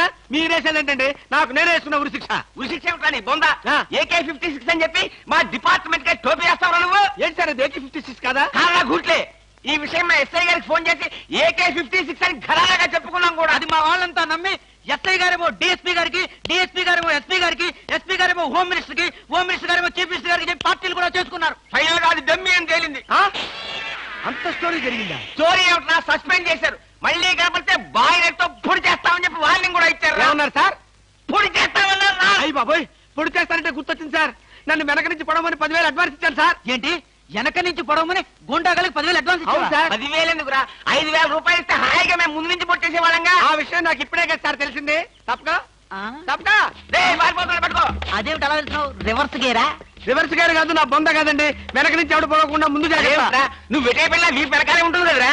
మీరేసేదేంటండి నాకు నేనే వేసుకున్న ఉరి శిక్ష ఉరిశిక్ష ఏమిటా బొంద ఆ. ఏకే ఫిఫ్టీ సిక్స్ అని చెప్పి మా డిపార్ట్మెంట్ కి టోపీ వేస్తావు నువ్వు ఏంటి సార్ అది ఏకి ఫిఫ్టీ సిక్స్ కదా కారణా గుట్లే ఈ విషయం మా ఎస్ఐ గారికి ఫోన్ చేసి ఏకే ఫిఫ్టీ సిక్స్ అని ఘరాగా చెప్పుకున్నాం కూడా అది మా వాళ్ళంతా నమ్మి ఎస్ఐ గారేమో డిఎస్పీ గారికి డిఎస్పీ గారేమో ఎస్పీ గారికి ఎస్పీ గారేమో హోమ్ మినిస్టర్ కి హోమ్ మినిస్టర్ గారేమో చీఫ్ మినిస్టర్ గారికి చెప్పి పార్టీలు కూడా చేసుకున్నారు ఫైనల్ గా అది దమ్మి అని తేలింది ఆ? అంత స్టోరీ జరిగిందా స్టోరీ ఏమిటా సస్పెండ్ చేశారు మళ్ళీ కనపడితే బాయిలర్ తో పొడి చేస్తామని చెప్పి వార్నింగ్ కూడా ఇచ్చారు ఏమన్నారు సార్ పొడి చేస్తామన్నారు రా. అయ్యి బాబోయ్ పొడి చేస్తారంటే గుర్తొచ్చింది సార్ నన్ను వెనక నుంచి పొడవమని పదివేలు అడ్వాన్స్ ఇచ్చాను సార్ ఏంటి వెనక నుంచి పొడవమని గుండాగలకి పదివేలు అడ్వాన్స్ ఇచ్చాను సార్ పదివేలు ఎందుకురా ఐదు వేల రూపాయలు ఇస్తే హాయిగా మేము ముందు నుంచి పొట్టేసే వాళ్ళంగా ఆ విషయం నాకు ఇప్పుడే కదా సార్ తెలిసింది తప్పక తప్పక రే పారిపోతున్నాడు పట్టుకో అదేమిటి అలా వెళ్తున్నావు రివర్స్ గేరా రివర్స్ గారు కాదు నా బొంద కాదండి వెనక నుంచి ఎవడు పోకుండా ముందు అదేమిట్రా? జాగ్రత్త నువ్వు వెటే పిల్ల నీ వెనకాలే ఉంటుంది కదరా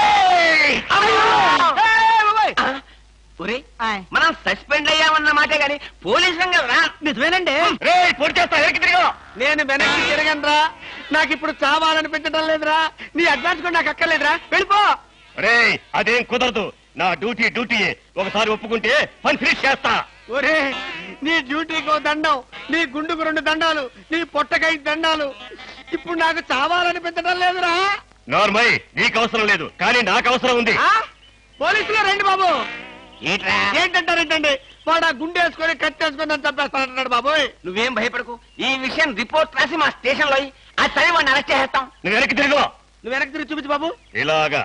ఆ, ఒరేయ్, మనం సస్పెండ్ అయ్యామన్న మాటే గాని పోలీసులం కదరా నిజమేనండి రే పొడి చేస్తా వెనక్కి తిరిగి నేను వెనక్కి తిరగనరా నాకు ఇప్పుడు చావాలనిపించడం లేదురా నీ అడ్వాన్స్ కూడా నాకు అక్కర్లేదురా వెళ్ళిపో రే అదేం కుదరదు నా డ్యూటీ డ్యూటీ ఒకసారి ఒప్పుకుంటే పని ఫినిష్ చేస్తా ఒరే నీ డ్యూటీకో దండం నీ గుండుకు రెండు దండాలు నీ పొట్టకై దండాలు ఇప్పుడు నాకు చావాలనిపించడం లేదురా నార్మల్ నీకు అవసరం లేదు కానీ నాకు అవసరం ఉంది ఆ? పోలీసులు రండి బాబు ఏంట్రా ఏంటంటారేంటండి వాడు ఆ గుండె వేసుకొని కత్తి వేసుకొని నన్ను చంపేస్తానంటున్నాడు బాబోయ్ నువ్వేం భయపడకు ఈ విషయం రిపోర్ట్ రాసి మా స్టేషన్ లో ఆ చదివి వాడిని అరెస్ట్ చేస్తాం నువ్వు వెనక్కి తిరుగు నువ్వు వెనక్కి తిరిగి చూపించు బాబు ఇలాగా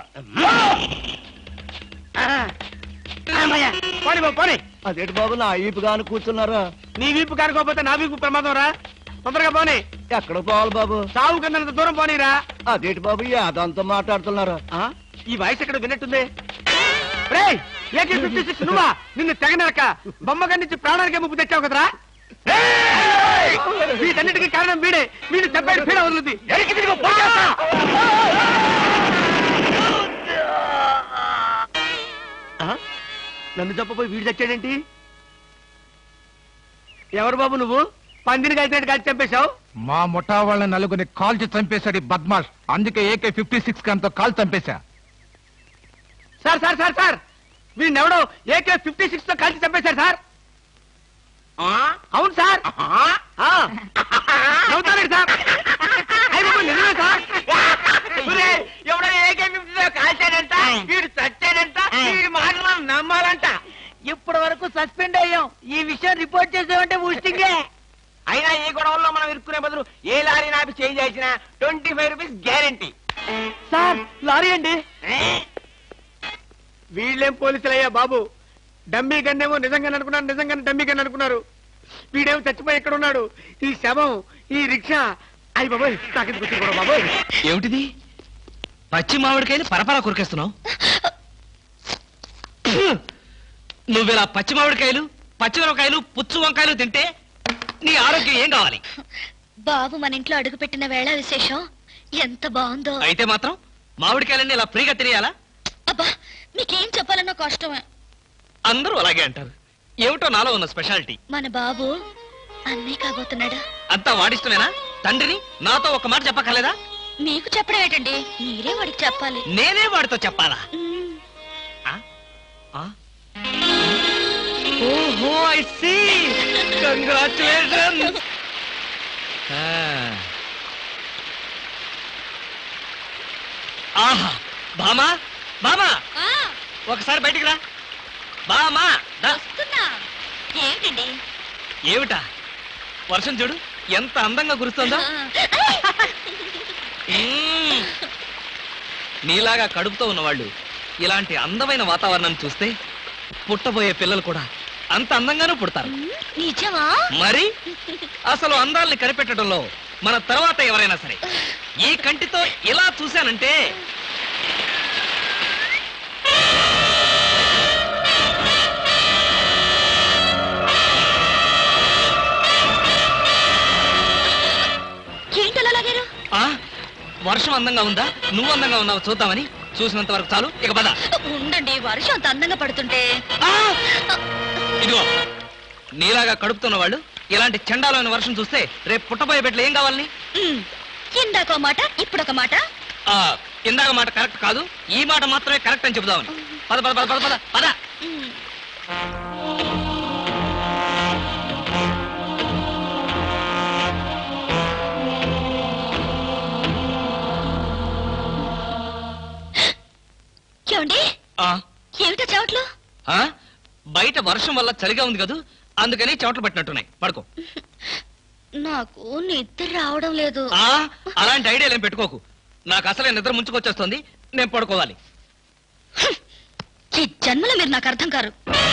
అమ్మయ్య, పోనీ బాబు పోనీ అదేంటి బాబు నా ఈపు గాను కూర్చున్నారా నీ వీపు కారుకోపోతే నా వీపు ప్రమాదం రా తొందరగా పోనీ ఎక్కడ పోవాలి బాబు సాగు కన్నంత దూరం పోనీరా అదేంటి బాబు యాదంతో మాట్లాడుతున్నారా ఆ? ఈ వాయిస్ ఎక్కడ విన్నట్టుంది రేయ్ ఏకే ఫిఫ్టీ సిక్స్ నువ్వా నిన్ను తెగనరక బొమ్మగారి నుంచి ప్రాణానికి ముప్పు తెచ్చావు కదరా వీటన్నిటికీ కారణం వీడే వీడు చెప్పాడు పీడ వదులుద్ది వెనక్కి తిరుగు పొడి చేస్తా ఆ? నన్ను చెప్పపోయి వీడు చచ్చాడేంటి ఎవరు బాబు నువ్వు పందిని కలిసినట్టు కలిసి చంపేశావు మా ముఠా వాళ్ళ నలుగురిని కాల్చి చంపేశాడు ఈ బద్మాష్ అందుకే ఏకే ఫిఫ్టీ సిక్స్ గంతో కాల్ చంపేశా సార్ సార్ సార్ సార్ వీడిని ఎవడో ఏకే ఫిఫ్టీ సిక్స్ తో కలిసి చంపేశారు సార్ ఆ? అవును సార్ ఆ? ఆ. నవ్వుతారేంటి సార్ అయ్య బాబోయ్, నిజమే సార్ ఒరే, ఎవడో ఏకే ఫిఫ్టీ కాల్చాడంట వీడు చచ్చాడంట వీడి మాటలు మనం నమ్మాలంట ఇప్పటి వరకు సస్పెండ్ అయ్యాం ఈ విషయం రిపోర్ట్ చేసామంటే ఊస్టింగే అయినా ఈ గొడవల్లో మనం ఇరుక్కునే బదులు ఏ లారీ నాపి చేంజ్ చేసినా twenty five rupees guarantee sir lorry అండి వీళ్ళేం పోలీసులయ్యా బాబు డమ్మీ గన్నేమో నిజంగా అనుకున్నారు నిజంగానే డమ్మీ గన్ అనుకున్నారు వీడేమో చచ్చిపోయి ఎక్కడ ఉన్నాడు ఈ శవం ఈ రిక్షా అయ్యి బాబోయ్ నాకెందుకు వచ్చింది కూడా బాబోయ్ ఏమిటిది పచ్చి మామిడికాయలు పరపరా కొరికేస్తున్నావు నువ్విలా పచ్చి మామిడికాయలు పచ్చి మిరపకాయలు పుచ్చు వంకాయలు తింటే నీ ఆరోగ్యం ఏం కావాలి బాబు మన ఇంట్లో అడుగుపెట్టిన వేళ విశేషం ఎంత బాగుందో అయితే మాత్రం మామిడికాయలన్నీ ఇలా ఫ్రీగా తినేయాలా అబ్బా మీకేం చెప్పాలన్నా కష్టమే అందరూ అలాగే అంటారు ఏమిటో నాలో ఉన్న స్పెషాలిటీ మన బాబు అన్నీ కాబోతున్నాడు అంతా వాడిష్టమేనా తండ్రిని నాతో ఒక మాట చెప్పక్కర్లేదా మీకు చెప్పడం ఏంటండి మీరే వాడికి చెప్పాలి నేనే వాడితో చెప్పాలా మ్మ్. ఆ? ఆ? ఓహో ఐ సీ కంగ్రాచులేషన్ ఆహా బామా బామా ఆ, ఒకసారి బయటికి రా బామా దా. వస్తున్నా ఏంటండి ఏమిటా వర్షం చూడు ఎంత అందంగా కురుస్తుందో మ్మ్. నీలాగా కడుపుతో ఉన్నవాళ్ళు ఇలాంటి అందమైన వాతావరణాన్ని చూస్తే పుట్టబోయే పిల్లలు కూడా అంత అందంగానూ పుడతారు మ్మ్, నిజమా మరి అసలు అందాల్ని కనిపెట్టడంలో మన తర్వాత ఎవరైనా సరే ఈ కంటితో ఇలా చూశానంటే ఏంటి అలా లాగారు ఆ వర్షం అందంగా ఉందా నువ్వు అందంగా ఉన్నావు చూద్దామని చూసినంత వరకు చాలు ఇక పద ఉండండి వర్షం అంత అందంగా పడుతుంటే ఆ! ఇదిగో నీలాగా కడుపుతున్న వాళ్ళు ఇలాంటి చండాలమైన వర్షం చూస్తే రేపు పుట్టబోయే బిడ్డలు ఏం కావాలని మ్మ్. ఇందాక ఒక మాట ఇప్పుడు ఒక మాట ఆ ఇందాక మాట కరెక్ట్ కాదు ఈ మాట మాత్రమే కరెక్ట్ అని చెబుదామని పద పద పద పద పద పద మ్మ్. బయట వర్షం వల్ల చలిగా ఉంది కదా అందుకని చెమటలు పట్టినట్టున్నాయి పడుకో నాకు నిద్ర రావడం లేదు ఆ అలాంటి ఐడియాలు ఏం పెట్టుకోకు నాకు అసలే నిద్ర ముంచుకొచ్చేస్తుంది నేను పడుకోవాలి ఈ జన్మలో మీరు నాకు అర్థం కారు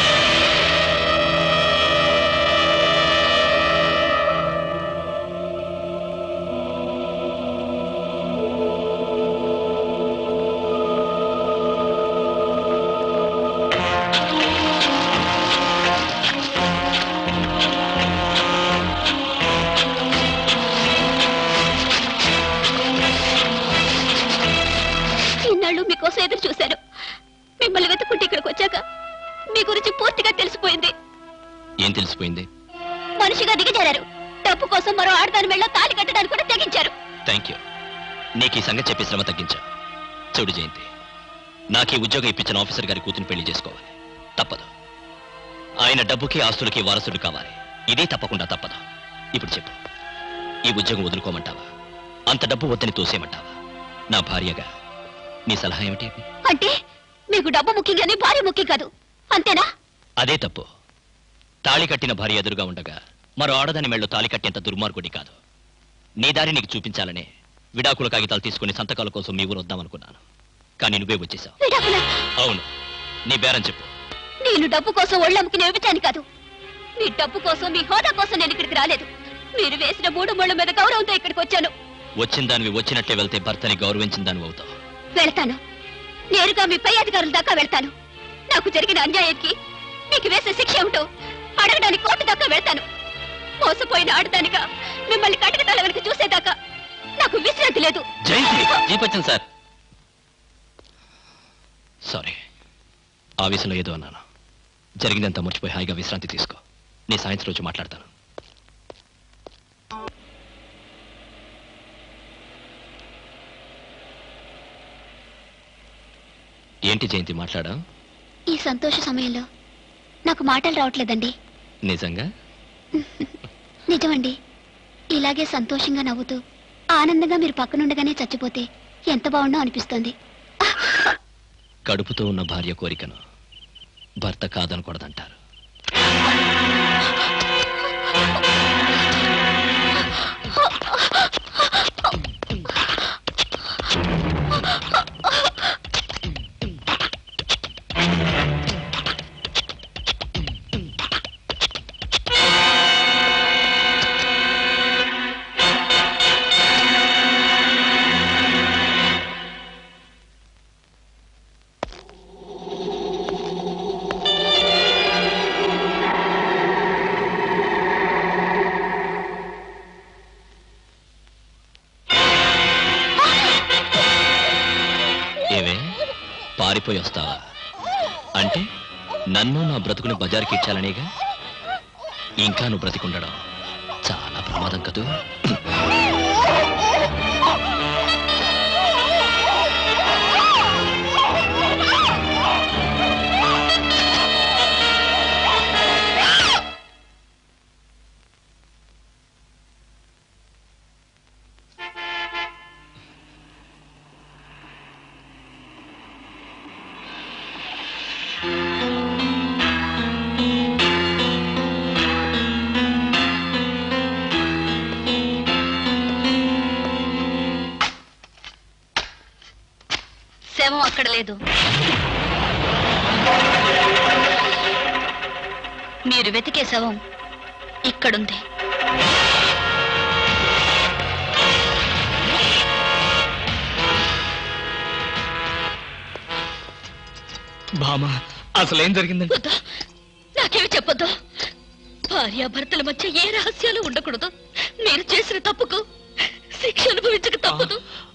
ఇన్నాళ్ళు మీకోసం ఎదురు చూశాను మిమ్మల్ని వెతుకుంటే ఇక్కడికి వచ్చాక మీ గురించి పూర్తిగా తెలిసిపోయింది ఏం తెలిసిపోయింది మనిషిగా దిగజారారు డబ్బు కోసం మరో ఆడదాని మెళ్ళ తాళి కట్టడానికి కూడా తెగించారు థ్యాంక్ యూ నీకు ఈ సంగతి చెప్పి శ్రమ తగ్గించా చూడు జయంతి నాకు ఈ ఉద్యోగం ఇప్పించిన ఆఫీసర్ గారి కూతురు పెళ్లి చేసుకోవాలి తప్పదు ఆయన డబ్బుకి ఆస్తులకి వారసుడు కావాలి ఇది తప్పకుండా తప్పదు ఇప్పుడు చెప్పు ఈ ఉద్యోగం వదులుకోమంటావా అంత డబ్బు వద్దని తోసేయమంటావా నా భార్యగా నీ సలహా ఏమిటి అంటే మీకు డబ్బు ముఖ్యం కానీ భార్య ముఖ్యం కాదు అంతేనా అదే తప్పు తాళి కట్టిన భార్య ఎదురుగా ఉండగా మరో ఆడదాని మెళ్ళో తాళి కట్టేంత దుర్మార్గుడి కాదు నీ దారి నీకు చూపించాలనే విడాకుల కాగితాలు తీసుకుని సంతకాల కోసం మీ ఊరు వద్దామనుకున్నాను కానీ నువ్వే వచ్చేసావు విడాకులా? అవును నీ బేరం చెప్పు నేను డబ్బు కోసం ఒళ్ళమ్ముకుని ఇవ్వటాను కాదు మీ డబ్బు కోసం మీ హోదా కోసం నేను ఇక్కడికి రాలేదు మీరు వేసిన మూడు ముళ్ళ మీద గౌరవంతో ఇక్కడికి వచ్చాను వచ్చిన దానివి వచ్చినట్లే వెళ్తే భర్తని గౌరవించిన దానివి అవుతావు వెళ్తాను నేరుగా మీ పై అధికారుల దాకా వెళ్తాను నాకు జరిగిన అన్యాయానికి మీకు వేసే శిక్ష ఏమిటో అడగడానికి కోర్టు దాకా వెళ్తాను మోసపోయిన ఆడదానిగా మిమ్మల్ని కటక తల వెనక చూసేదాకా నాకు విశ్రాంతి లేదు జయంతి జీపచ్చన్ సార్ సారీ ఆవేశంలో ఏదో అన్నాను జరిగినంత మర్చిపోయి హాయిగా విశ్రాంతి తీసుకో నీ సాయంత్రం రోజు మాట్లాడతాను ఏంటి జయంతి మాట్లాడా ఈ సంతోష సమయంలో నాకు మాటలు రావట్లేదండి నిజంగా నిజమండి ఇలాగే సంతోషంగా నవ్వుతూ ఆనందంగా మీరు పక్కనుండగానే చచ్చిపోతే ఎంత బాగుండో అనిపిస్తోంది కడుపుతో ఉన్న భార్య కోరికను భర్త కాదనకూడదంటారు ఏవే పారిపోయి వస్తావా అంటే నన్ను నా బ్రతుకుని బజార్కి ఇచ్చాలనేగా ఇంకా నువ్వు బ్రతికుండడం చాలా ప్రమాదం కదూ శవం అక్కడ లేదు మీరు వెతికే శవం ఇక్కడుంది బామా అసలేం జరిగిందండి వద్దు నాకేమి చెప్పొద్దు భార్యాభర్తల మధ్య ఏ రహస్యాలు ఉండకూడదు మీరు చేసిన తప్పుకు శిక్ష అనుభవించక తప్పదు